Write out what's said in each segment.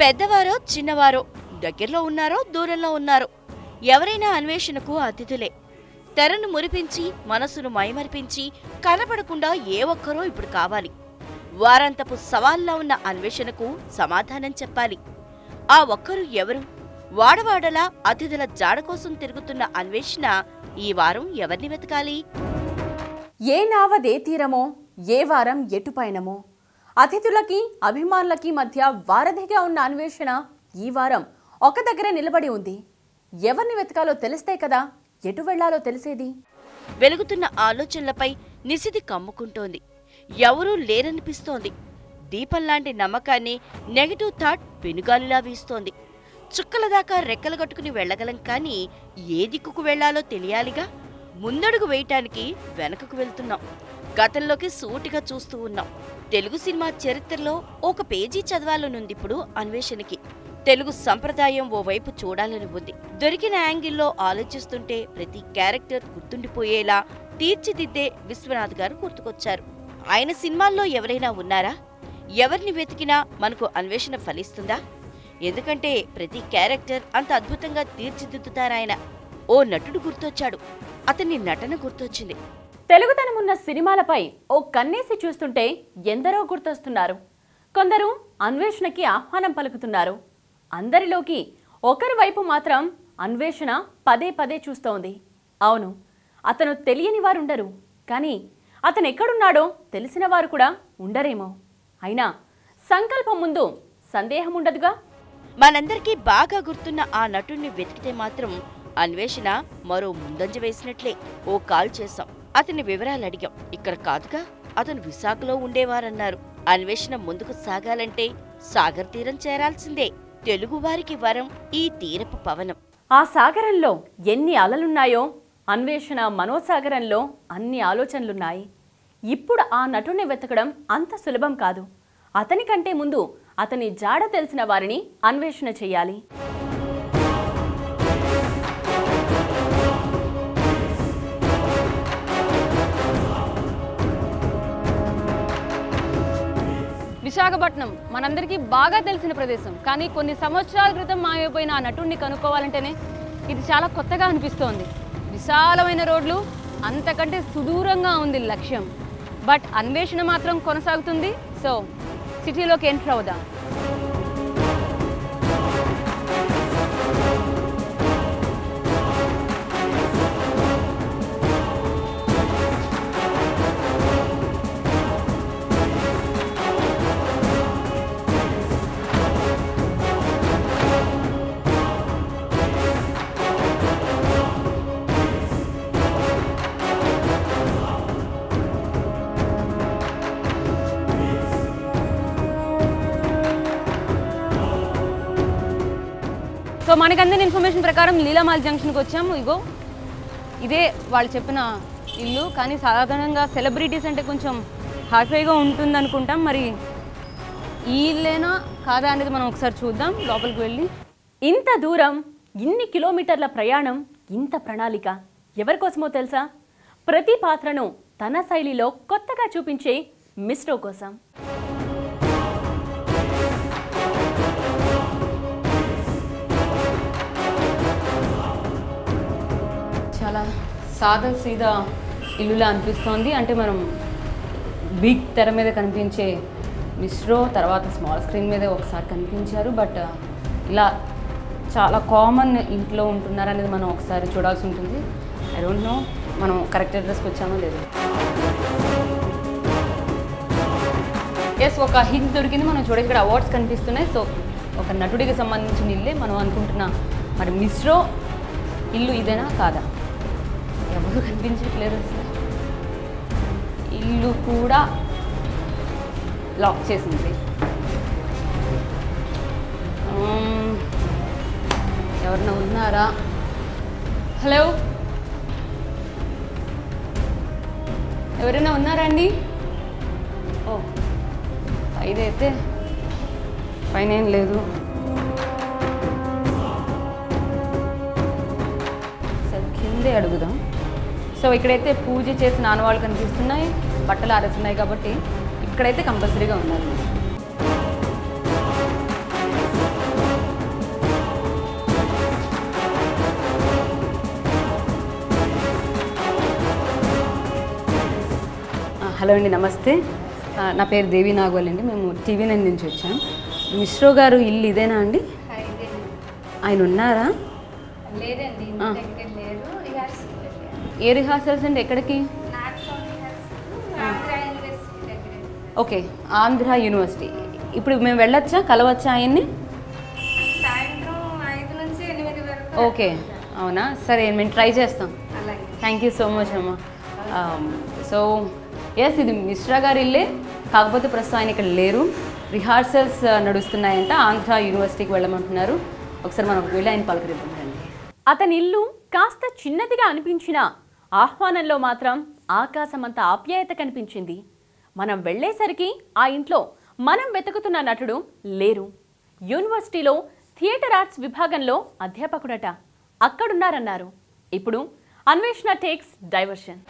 పెద్దవారో చిన్నవారో దగ్గరలో ఉన్నారో దూరంలో ఉన్నారో ఎవరైనా అన్వేషణకు అతిథులే తెరను మురిపించి మనసును మైమరిపించి కనపడకుండా ఏ ఒక్కరో ఇప్పుడు కావాలి వారంతపు సవాల్లో ఉన్న అన్వేషణకు సమాధానం చెప్పాలి ఆ ఒక్కరు ఎవరు వాడవాడలా అతిథుల జాడ కోసం తిరుగుతున్న అన్వేషణ ఈ వారం ఎవరిని వెతకాలి ఏ నావదే తీరమో ఏ వారం ఎటు పయనమో అతిథులకి అభిమానులకి మధ్య వారధిగా ఉన్న అన్వేషణ ఈ వారం ఒక దగ్గర నిలబడి ఉంది ఎవరిని వెతకాలో తెలిస్తే కదా ఎటు వెళ్లాలో తెలిసేది వెలుగుతున్న ఆలోచనలపై నిసిది కమ్ముకుంటోంది ఎవరూ లేరనిపిస్తోంది దీపంలాంటి నమ్మకాన్ని నెగటివ్ థాట్ పెనుగాలిలా వీస్తోంది చుక్కల దాకా రెక్కలు కట్టుకుని వెళ్ళగలం కానీ ఏ దిక్కుకు వెళ్లాలో తెలియాలిగా ముందడుగు వేయటానికి వెనకకు వెళ్తున్నాం గతంలోకి సూటిగా చూస్తూ ఉన్నాం తెలుగు సినిమా చరిత్రలో ఒక పేజీ చదవాలనుంది ఇప్పుడు అన్వేషణకి తెలుగు సంప్రదాయం ఓ వైపు చూడాలని ఉంది దొరికిన యాంగిల్లో ఆలోచిస్తుంటే ప్రతి క్యారెక్టర్ గుర్తుండిపోయేలా తీర్చిదిద్దే విశ్వనాథ్ గారు గుర్తుకొచ్చారు ఆయన సినిమాల్లో ఎవరైనా ఉన్నారా ఎవరిని వెతికినా మనకు అన్వేషణ ఫలిస్తుందా ఎందుకంటే ప్రతి క్యారెక్టర్ అంత అద్భుతంగా తీర్చిదిద్దుతారాయన ఓ నటుడు గుర్తొచ్చాడు అతని నటన గుర్తొచ్చింది తెలుగుతనం ఉన్న సినిమాలపై ఓ కన్నేసి చూస్తుంటే ఎందరో గుర్తొస్తున్నారు కొందరు అన్వేషణకి ఆహ్వానం పలుకుతున్నారు అందరిలోకి ఒకరి వైపు మాత్రం అన్వేషణ పదే పదే చూస్తోంది అవును అతను తెలియని వారుండరు కానీ అతను ఎక్కడున్నాడో తెలిసిన వారు కూడా ఉండరేమో అయినా సంకల్పం ముందు సందేహం ఉండదుగా మనందరికీ బాగా గుర్తున్న ఆ నటుణ్ణి వెతికితే మాత్రం అన్వేషణ మరో ముందంజ వేసినట్లే ఓ కాల్ చేశాం అతని వివరాలు అడిగాం ఇక్కడ కాదుగా అతను విశాఖలో ఉండేవారన్నారు అన్వేషణ ముందుకు సాగాలంటే సాగర్ తీరం చేరాల్సిందే తెలుగువారికి వరం ఈ తీరపు పవనం ఆ సాగరంలో ఎన్ని అలలున్నాయో అన్వేషణ మనోసాగరంలో అన్ని ఆలోచనలున్నాయి ఇప్పుడు ఆ నటుని వెతకడం అంత సులభం కాదు అతని కంటే ముందు అతని జాడ తెలిసిన వారిని అన్వేషణ చేయాలి విశాఖపట్నం మనందరికీ బాగా తెలిసిన ప్రదేశం కానీ కొన్ని సంవత్సరాల క్రితం మాయమైపోయిన ఆ నటుడిని కనుక్కోవాలంటేనే ఇది చాలా కొత్తగా అనిపిస్తోంది విశాలమైన రోడ్లు అంతకంటే సుదూరంగా ఉంది లక్ష్యం బట్ అన్వేషణ మాత్రం కొనసాగుతుంది సో సిటీలోకి ఎంటర్ అవుదాం సో మనకి అందిన ఇన్ఫర్మేషన్ ప్రకారం లీలామాల్ జంక్షన్కి వచ్చాము ఇగో ఇదే వాళ్ళు చెప్పిన ఇల్లు కానీ సాధారణంగా సెలబ్రిటీస్ అంటే కొంచెం హ్యాపీగా ఉంటుంది అనుకుంటాం మరి ఈ ఇల్లేనా కాదా అనేది మనం ఒకసారి చూద్దాం లోపలికి వెళ్ళి ఇంత దూరం ఇన్ని కిలోమీటర్ల ప్రయాణం ఇంత ప్రణాళిక ఎవరి కోసమో తెలుసా ప్రతి పాత్రను తన శైలిలో కొత్తగా చూపించే మిస్రో కోసం చాలా సాదా సీదా ఇల్లులా అనిపిస్తోంది అంటే మనం బిగ్ తెర మీద కనిపించే మిస్రో తర్వాత స్మాల్ స్క్రీన్ మీద ఒకసారి కనిపించారు బట్ ఇలా చాలా కామన్ ఇంట్లో ఉంటున్నారు అనేది మనం ఒకసారి చూడాల్సి ఉంటుంది ఐ డోంట్ నో మనం కరెక్ట్ అడ్రస్కి వచ్చామో లేదు ఎస్ ఒక హింట్ దొరికింది మనం చూడ ఇక్కడ అవార్డ్స్ కనిపిస్తున్నాయి సో ఒక నటుడికి సంబంధించిన ఇల్లే మనం అనుకుంటున్న మరి మిస్రో ఇల్లు ఇదేనా కాదా ఎవరు కనిపించట్లేదు అసలు ఇల్లు కూడా లాక్ చేసింది ఉమ్, ఎవరైనా ఉన్నారా హలో ఎవరైనా ఉన్నారా అండి ఓ ఐదైతే పైన ఏం లేదు సరే కిందే అడుగుదాం సో ఇక్కడైతే పూజ చేసిన ఆనవాళ్ళు కనిపిస్తున్నాయి బట్టలు ఆరేస్తున్నాయి కాబట్టి ఇక్కడైతే కంపల్సరీగా ఉన్నారు హలో అండి నమస్తే ఆ, నా పేరు దేవి నాగోల్ అండి మేము టీవీ నైన్ నుంచి వచ్చాం మిశ్రో గారు ఇల్లు ఇదేనా అండి ఆయన ఉన్నారా లేదండి ఆ. ఇంటి దగ్గర లేరు రిహార్సల్ వెళ్ళారు. ఏ రిహార్సల్స్ అండి ఎక్కడికి నాటకం రిహార్సల్ ఆంధ్ర యూనివర్సిటీ దగ్గర ఓకే ఆంధ్ర యూనివర్సిటీ ఇప్పుడు మేము వెళ్ళొచ్చా కలవచ్చా ఆయన్ని సాయంత్రం ఐదు నుంచి ఎనిమిది వరకు ఓకే అవునా సరే మేము ట్రై చేస్తాం అలాగే థ్యాంక్ యూ సో మచ్ అమ్మ సో ఎస్ ఇది మిశ్రా గారి ఇల్లే కాకపోతే ప్రస్తుతం ఆయన ఇక్కడ లేరు రిహార్సల్స్ నడుస్తున్నాయంట ఆంధ్ర యూనివర్సిటీకి వెళ్ళమంటున్నారు ఒకసారి మనం వెళ్ళి ఆయన పలకరిద్దాం రండి అతని ఇల్లు కాస్త చిన్నదిగా అనిపించినా ఆహ్వానంలో మాత్రం ఆకాశమంత ఆప్యాయత కనిపించింది మనం వెళ్ళేసరికి ఆ ఇంట్లో మనం వెతుకుతున్న నటుడు లేరు యూనివర్సిటీలో థియేటర్ ఆర్ట్స్ విభాగంలో అధ్యాపకుడట అక్కడున్నారన్నారు ఇప్పుడు అన్వేషణ టేక్స్ డైవర్షన్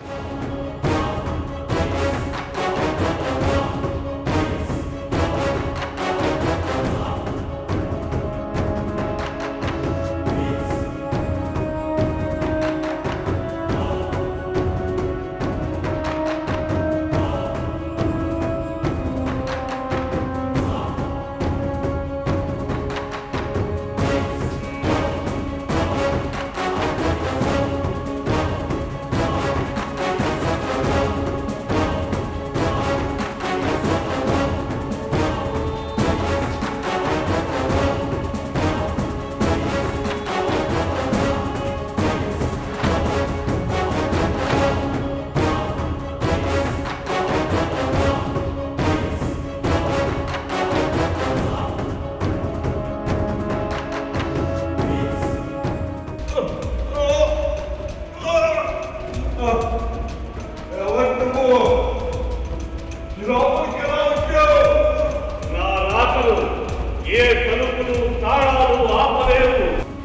ఎవరు నువ్వు లోపలికి ఎలా వచ్చావు నా రాకలు ఏ తలుపులు తాళాలు ఆపలేవు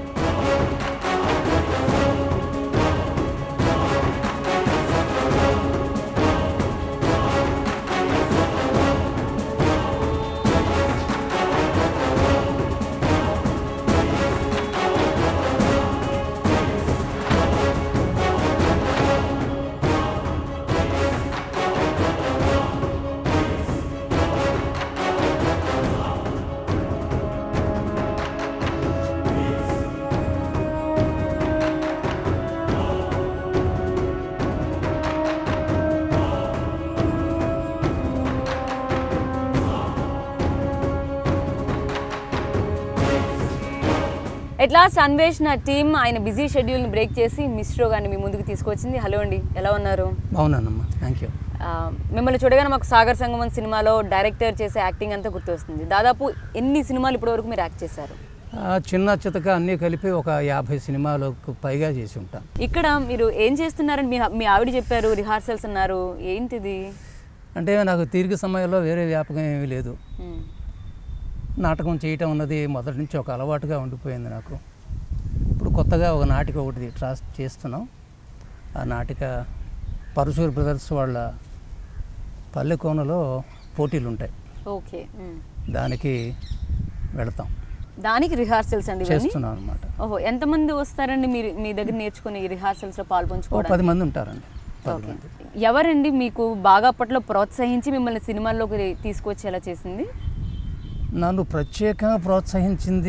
ఎట్ లాస్ట్ అన్వేషణ టీమ్ ఆయన బిజీ షెడ్యూల్ని బ్రేక్ చేసి మిశ్రో గారిని మీ ముందుకు తీసుకొచ్చింది హలో అండి ఎలా ఉన్నారు బాగున్నానమ్మా థ్యాంక్ యూ ఆ, మిమ్మల్ని చూడగానే మాకు సాగర్ సంగమం సినిమాలో డైరెక్టర్ చేసే యాక్టింగ్ అంతా గుర్తొస్తుంది దాదాపు ఎన్ని సినిమాలు ఇప్పటివరకు మీరు యాక్ట్ చేశారు ఆ, చిన్న చితక అన్నీ కలిపి ఒక యాభై సినిమాలకు పైగా చేసి ఉంటాను ఇక్కడ మీరు ఏం చేస్తున్నారని మీ మీ ఆవిడ చెప్పారు రిహార్సల్స్ అన్నారు ఏంటిది అంటే నాకు తీరిక సమయంలో వేరే వ్యాపకం ఏమీ లేదు మ్మ్. నాటకం చేయటం అన్నది మొదటి నుంచి ఒక అలవాటుగా ఉండిపోయింది నాకు ఇప్పుడు కొత్తగా ఒక నాటిక ఒకటి ట్రాస్ చేస్తున్నాం ఆ నాటిక పరశూర్ బ్రదర్స్ వాళ్ళ పల్లెకోనలో పోటీలు ఉంటాయి ఓకే మ్మ్. దానికి వెళతాం దానికి రిహార్సల్స్ అండి ఇవన్నీ చేస్తున్నాం అనమాట ఓహో ఎంతమంది వస్తారండి మీరు మీ దగ్గర నేర్చుకుని ఈ రిహార్సల్స్లో ఓ పాల్పంచుకోవడానికి పది మంది ఉంటారండి పది ఓకే. మంది ఎవరండి మీకు బాగా అప్పట్లో ప్రోత్సహించి మిమ్మల్ని సినిమాల్లోకి తీసుకొచ్చేలా చేసింది నన్ను ప్రత్యేకంగా ప్రోత్సహించింది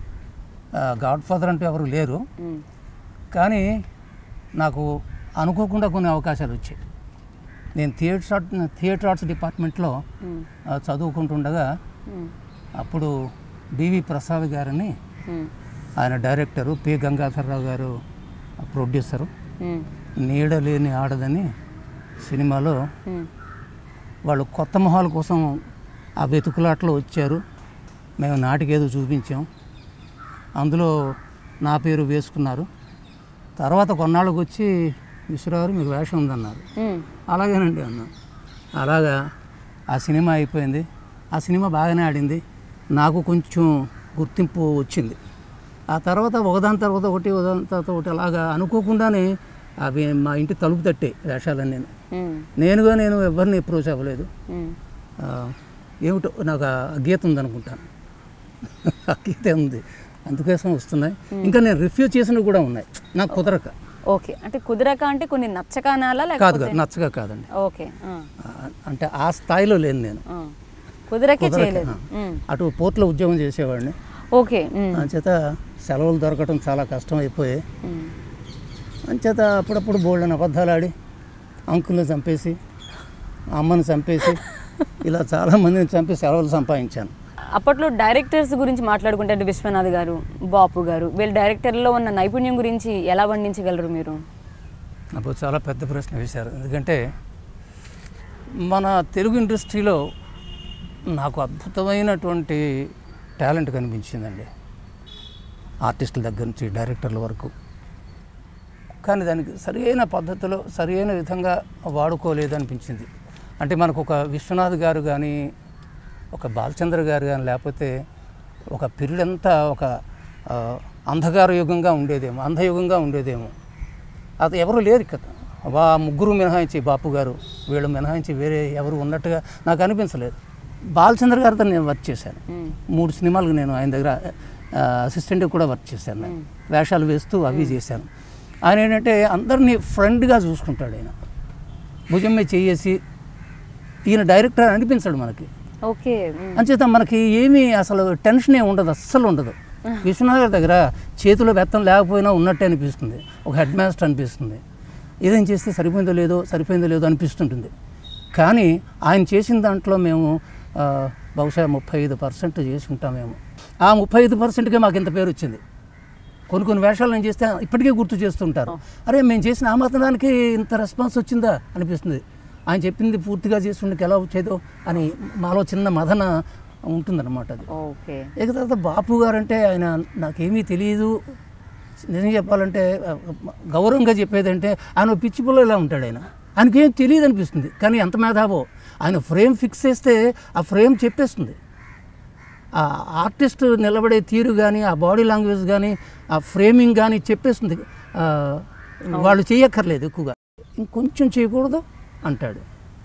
గాడ్ ఫాదర్ అంటూ ఎవరు లేరు మ్మ్. కానీ నాకు అనుకోకుండా కొన్ని అవకాశాలు వచ్చాయి నేను థియేటర్ ఆర్ట్ థియేటర్ ఆర్ట్స్ డిపార్ట్మెంట్లో మ్మ్. ఆ, చదువుకుంటుండగా మ్మ్. అప్పుడు బివి ప్రసాద్ గారని మ్మ్. ఆయన డైరెక్టరు పి గంగాధర్రావు గారు ప్రొడ్యూసరు మ్మ్. నీడ లేని ఆడదని సినిమాలో మ్మ్. వాళ్ళు కొత్త మొహాల కోసం ఆ వెతుకులాట్లో వచ్చారు మేము నాటికేదో చూపించాం అందులో నా పేరు వేసుకున్నారు తర్వాత కొన్నాళ్ళకి వచ్చి విశ్వరావు మీకు వేషం ఉందన్నారు మ్మ్. అలాగేనండి అన్నా అలాగా ఆ సినిమా అయిపోయింది ఆ సినిమా బాగానే ఆడింది నాకు కొంచెం గుర్తింపు వచ్చింది ఆ తర్వాత ఒకదాని తర్వాత ఒకటి ఒకదాని తర్వాత ఒకటి అలాగా అనుకోకుండానే అవి మా ఇంటి తలుపు తట్టే వేషాలని నేను మ్మ్. నేనుగా నేను ఎవరిని అప్రోచ్ అవ్వలేదు మ్మ్. ఆ, ఏమిటో నాకు ఆ గీత ఉందనుకుంటాను ఆ గీత ఉంది అందుకోసం వస్తున్నాయి ఇంకా నేను రిఫ్యూజ్ చేసినవి కూడా ఉన్నాయి నాకు కుదరక ఓకే అంటే కుదరక అంటే కొన్ని నచ్చక అనాలా కాదు లేకపోతే కాదు నచ్చగా కాదండి ఓకే ఆ, ఆ, అంటే ఆ స్థాయిలో లేను నేను ఆ. కుదరకే కుదరక, చేయలేదు ఆ. ఉమ్. అటు పోర్ట్లో ఉద్యోగం చేసేవాడిని ఓకే ఉమ్, అంచేత సెలవులు దొరకటం చాలా కష్టం అయిపోయాయి ఉమ్. అంచేత అప్పుడప్పుడు బోల్డని అబద్ధాలు ఆడి అంకుల్ని చంపేసి అమ్మని చంపేసి ఇలా చాలా మందిని చంపి సెలవులు సంపాదించాను అప్పట్లో డైరెక్టర్స్ గురించి మాట్లాడుకుంటే అంటే విశ్వనాథ్ గారు బాపు గారు వీళ్ళ డైరెక్టర్లో ఉన్న నైపుణ్యం గురించి ఎలా వర్ణించగలరు మీరు నాకు చాలా పెద్ద ప్రశ్న వేశారు ఎందుకంటే మన తెలుగు ఇండస్ట్రీలో నాకు అద్భుతమైనటువంటి టాలెంట్ కనిపించిందండి ఆర్టిస్టుల దగ్గర నుంచి డైరెక్టర్ల వరకు కానీ దానికి సరైన పద్ధతిలో సరైన విధంగా వాడుకోలేదు అనిపించింది అంటే మనకు ఒక విశ్వనాథ్ గారు కానీ ఒక బాలచంద్ర గారు కానీ లేకపోతే ఒక పీరియడ్ అంతా ఒక ఆ, అంధకార యుగంగా ఉండేదేమో అంధయుగంగా ఉండేదేమో అది ఎవరు లేరు ఇక్కడ వా ముగ్గురు మినహాయించి బాపు గారు వీళ్ళు మినహాయించి వేరే ఎవరు ఉన్నట్టుగా నాకు అనిపించలేదు బాలచంద్ర గారితో నేను వర్క్ చేశాను మూడు సినిమాలకు నేను ఆయన దగ్గర అసిస్టెంట్ కూడా వర్క్ చేశాను నేను వేషాలు వేస్తూ అవి చేశాను ఆయన ఏంటంటే అందరినీ ఫ్రెండ్గా చూసుకుంటాడు ఆయన భుజం మీద చేసి ఈయన డైరెక్టర్ అని అనిపించాడు మనకి ఓకే ఉమ్. అంచేత మనకి ఏమీ అసలు టెన్షన్ ఏమి ఉండదు అస్సలు ఉండదు విశ్వనాథ్ గారి దగ్గర చేతిలో బెత్తం లేకపోయినా ఉన్నట్టే అనిపిస్తుంది ఒక హెడ్ మాస్టర్ అనిపిస్తుంది ఏదేం చేస్తే సరిపోయిందో లేదో సరిపోయిందో లేదో అనిపిస్తుంటుంది కానీ ఆయన చేసిన దాంట్లో మేము ఆ, బహుశా ముప్పై ఐదు పర్సెంట్ చేసి ఉంటాం మేము ఆ ముప్పై ఐదు పర్సెంట్కే మాకు ఇంత పేరు వచ్చింది కొన్ని కొన్ని వేషాలు నేను చేస్తే ఇప్పటికే గుర్తు చేస్తుంటారు అరే మేము చేసిన ఆ మాత్రానికి ఇంత రెస్పాన్స్ వచ్చిందా అనిపిస్తుంది ఆయన చెప్పింది పూర్తిగా చేసి ఉండకి ఎలా వచ్చేదో అని మాలో చిన్న మదన ఉంటుందన్నమాట అది ఓకే ఇక తర్వాత బాపు గారు అంటే ఆయన నాకేమీ తెలియదు నిజం చెప్పాలంటే ఆ, గౌరవంగా చెప్పేదంటే ఆయన ఓ పిచ్చి పిల్ల ఇలా ఉంటాడు ఆయన ఆయనకేం తెలియదు అనిపిస్తుంది కానీ ఎంత మేధావో ఆయన ఫ్రేమ్ ఫిక్స్ చేస్తే ఆ ఫ్రేమ్ చెప్పేస్తుంది ఆ ఆర్టిస్ట్ నిలబడే తీరు కానీ ఆ బాడీ లాంగ్వేజ్ కానీ ఆ ఫ్రేమింగ్ కానీ చెప్పేస్తుంది ఆ, వాళ్ళు చేయక్కర్లేదు ఎక్కువగా ఇంకొంచెం చేయకూడదు అంటాడు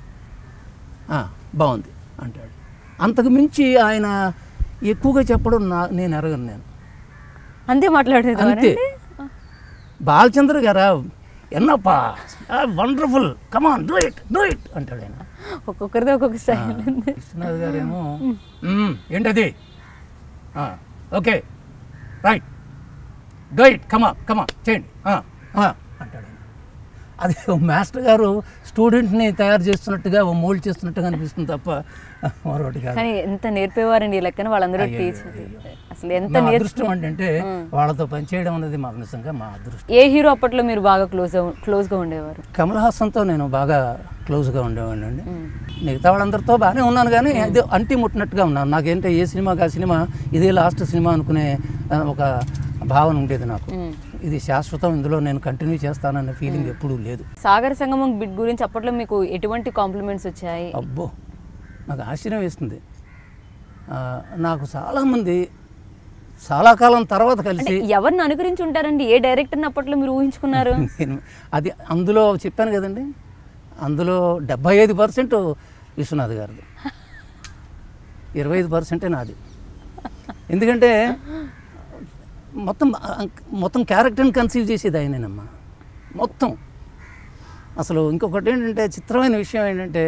"ఆ, బాగుంది అంటాడు అంతకు మించి ఆయన ఎక్కువగా చెప్పడం నా నేను ఎరగను నేను అంతే మాట్లాడేది అంతే బాలచంద్ర గారా ఎన్నప్పా wonderful come on do it do it అంటాడు ఆయన ఒక్కొక్కరిది ఒక్కొక్క స్టైల్ విశ్వనాథ్ గారేమో "మ్మ్, ఏంటది "ఆ, ఓకే రైట్ డూ ఇట్ కమా కమా చేయండి ఆ, ఆ," అంటాడు ఆయన అది ఓ మాస్టర్ గారు స్టూడెంట్ని తయారు చేస్తున్నట్టుగా ఓ మోల్డ్ చేస్తున్నట్టుగా అనిపిస్తుంది తప్ప మరొకటి కాదు కానీ ఎంత నేర్పేవారండి ఈ లెక్కన వాళ్ళందరూ అయ్యో, టీచర్ అయ్యో, అసలు ఎంత మా నేర్చు అదృష్టం అంటే వాళ్ళతో పనిచేయడం అనేది మా నిజంగా మా అదృష్టం ఏ హీరో అప్పట్లో మీరు బాగా క్లోజ్ క్లోజ్గా ఉండేవారు కమల్ హాసన్తో నేను బాగా క్లోజ్గా ఉండేవాడిని అండి మిగతా వాళ్ళందరితో బాగానే ఉన్నాను కానీ అది అంటి ముట్టినట్టుగా ఉన్నాను నాకేంటే ఏ సినిమాకి ఆ సినిమా ఇదే లాస్ట్ సినిమా అనుకునే ఆ, ఒక భావన ఉండేది నాకు ఇది శాశ్వతం ఇందులో నేను కంటిన్యూ చేస్తానన్న ఫీలింగ్ ఎప్పుడూ లేదు సాగర సంగమం బిట్ గురించి అప్పట్లో మీకు ఎటువంటి కాంప్లిమెంట్స్ వచ్చాయి అబ్బో నాకు ఆశ్చర్యం వేస్తుంది ఆ, నాకు చాలామంది చాలా కాలం తర్వాత కలిసి ఎవరిని అనుకరించి ఉంటారండి ఏ డైరెక్టర్ని అప్పట్లో మీరు ఊహించుకున్నారు నేను అది అందులో చెప్పాను కదండి అందులో డెబ్బై ఐదు పర్సెంట్ విశ్వనాథ్ గారిది ఇరవై ఐదు పర్సెంటే నాది ఎందుకంటే మొత్తం మొత్తం క్యారెక్టర్ని కన్సీవ్ చేసేది ఆయనేనమ్మా మొత్తం అసలు ఇంకొకటి ఏంటంటే చిత్రమైన విషయం ఏంటంటే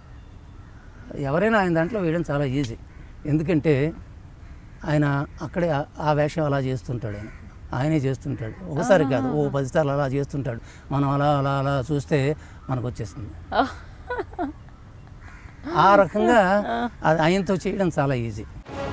ఎవరైనా ఆయన దాంట్లో వేయడం చాలా ఈజీ ఎందుకంటే ఆయన అక్కడే ఆ- ఆ వేషం అలా చేస్తుంటాడు ఆయన ఆయనే చేస్తుంటాడు ఒకసారి కాదు ఓ పదిసార్లు అలా చేస్తుంటాడు మనం అలా అలా అలా చూస్తే మనకు వచ్చేస్తుంది ఆ రకంగా అది ఆయనతో చేయడం చాలా ఈజీ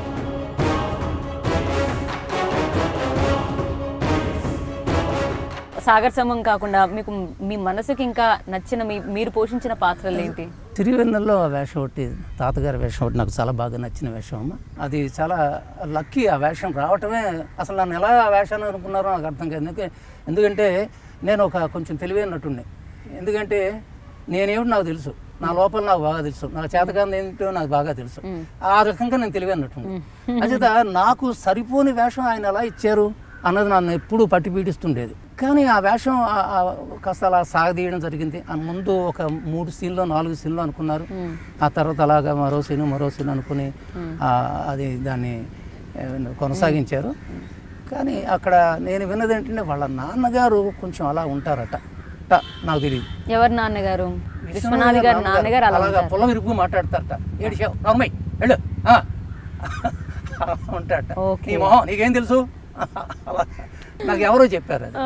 సాగర్ సమం కాకుండా మీకు మీ మనసుకి ఇంకా నచ్చిన మీ మీరు పోషించిన పాత్రలు ఏంటి తిరువెన్నెల్లో ఆ వేషం ఒకటి తాతగారి వేషం ఒకటి నాకు చాలా బాగా నచ్చిన వేషం అమ్మ అది చాలా లక్కీ ఆ వేషం రావటమే అసలు నన్ను ఎలా ఆ వేషాన్ని అనుకున్నారో నాకు అర్థం కాదు ఎందుకంటే ఎందుకంటే నేను ఒక కొంచెం తెలివైనటుండే ఎందుకంటే నేనేమిటి నాకు తెలుసు నా లోపల నాకు బాగా తెలుసు నా చేతకాంది ఏంటో నాకు బాగా తెలుసు ఆ రకంగా నేను తెలివైనట్టుండే అచేత నాకు సరిపోని వేషం ఆయన ఎలా ఇచ్చారు అన్నది నన్ను ఎప్పుడూ పట్టి పీడిస్తుండేది కానీ ఆ వేషం ఆ- ఆ కాస్త అలా సాగదీయడం జరిగింది ఆ ముందు ఒక మూడు సీన్లో నాలుగు సీన్లు అనుకున్నారు ఆ తర్వాత అలాగా మరో సీను మరో సీన్ అనుకుని ఆ, అది దాన్ని ఏ, కొనసాగించారు కానీ అక్కడ నేను విన్నది ఏంటంటే వాళ్ళ నాన్నగారు కొంచెం అలా ఉంటారట ట, నాకు తెలియదు ఎవరు నాన్నగారు విశ్వనాథ్ గారు నాన్నగారు అలా అలాగా ఉంటారు. పొల్ల విరుపు మాట్లాడతారట ఏడిచావు నోర్మై వెళ్ళు ఆ. అలా ఉంటాడట ఓకే. నీ మొహం నీకేం తెలుసు అలా నాకు ఎవరో చెప్పారు అది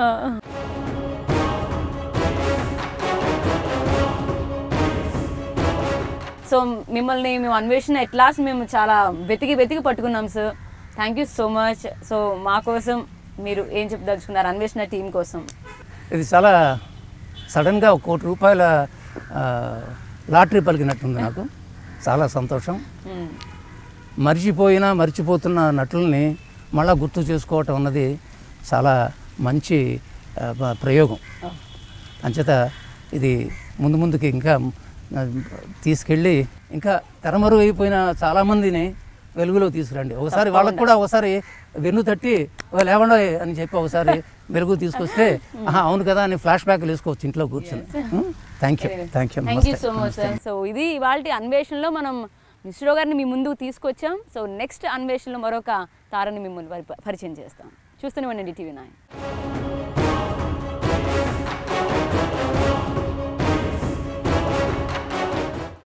సో మిమ్మల్ని మేము అన్వేషణ ఎట్ లాస్ట్ మేము చాలా వెతికి వెతికి పట్టుకున్నాం sir thank you so much so మా కోసం మీరు ఏం చెప్పదలుచుకున్నారు అన్వేషణ టీం కోసం ఇది చాలా సడన్గా ఒక కోటి రూపాయల ఆ, లాటరీ పలికినట్టుంది నాకు చాలా సంతోషం మ్మ్. మర్చిపోయినా మర్చిపోతున్న నటుల్ని మళ్ళా గుర్తు చేసుకోవటం అన్నది చాలా మంచి ఆ, ప- ప్రయోగం అంచేత ఇది ముందు ముందుకి ఇంకా ఆ, తీసుకెళ్ళి ఇంకా తెరమరుగు అయిపోయిన చాలామందిని వెలుగులో తీసుకురండి ఒకసారి వాళ్ళకు కూడా ఒకసారి వెన్ను తట్టి "ఓ, లేవండో అని చెప్పి ఒకసారి వెలుగు తీసుకొస్తే "ఆహా, అవును కదా అని ఫ్లాష్ బ్యాక్లు వేసుకోవచ్చు ఇంట్లో కూర్చొని thank you thank you thank you so much sir so ఇది ఇవాళ అన్వేషణలో మనం మిశ్రో గారిని మీ ముందుకు తీసుకొచ్చాం సో నెక్స్ట్ అన్వేషణలో మరొక తారని మిమ్మల్ని పరి- పరిచయం చేస్తాం చూస్తూనే ఉండండి టీవీ నైన్